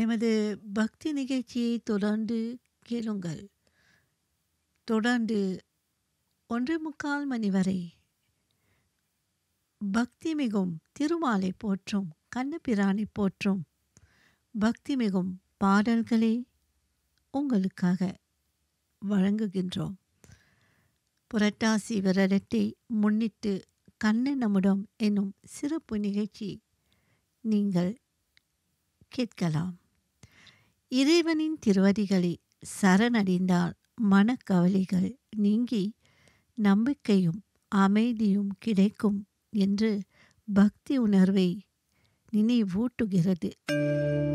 எமது பக்தி நிகழ்ச்சியை தொடர்ந்து கேளுங்கள் தொடர்ந்து ஒன்றே முக்கால் மணி வரை பக்தி மிகும் திருமாலை போற்றும் கண்ணபிரானை போற்றும் பக்தி மிகும் பாடல்களை உங்களுக்காக வழங்குகின்றோம் புரட்டாசி விரதத்தை முன்னிட்டு கண்ணன் அமுதம் என்னும் சிறப்பு நிகழ்ச்சி நீங்கள் கேட்கலாம் இறைவனின் திருவடிகளை சரணடைந்தால் மனக்கவலைகள் நீங்கி நம்பிக்கையும் அமைதியும் கிடைக்கும் என்று பக்தி உணர்வை நினைவூட்டுகிறது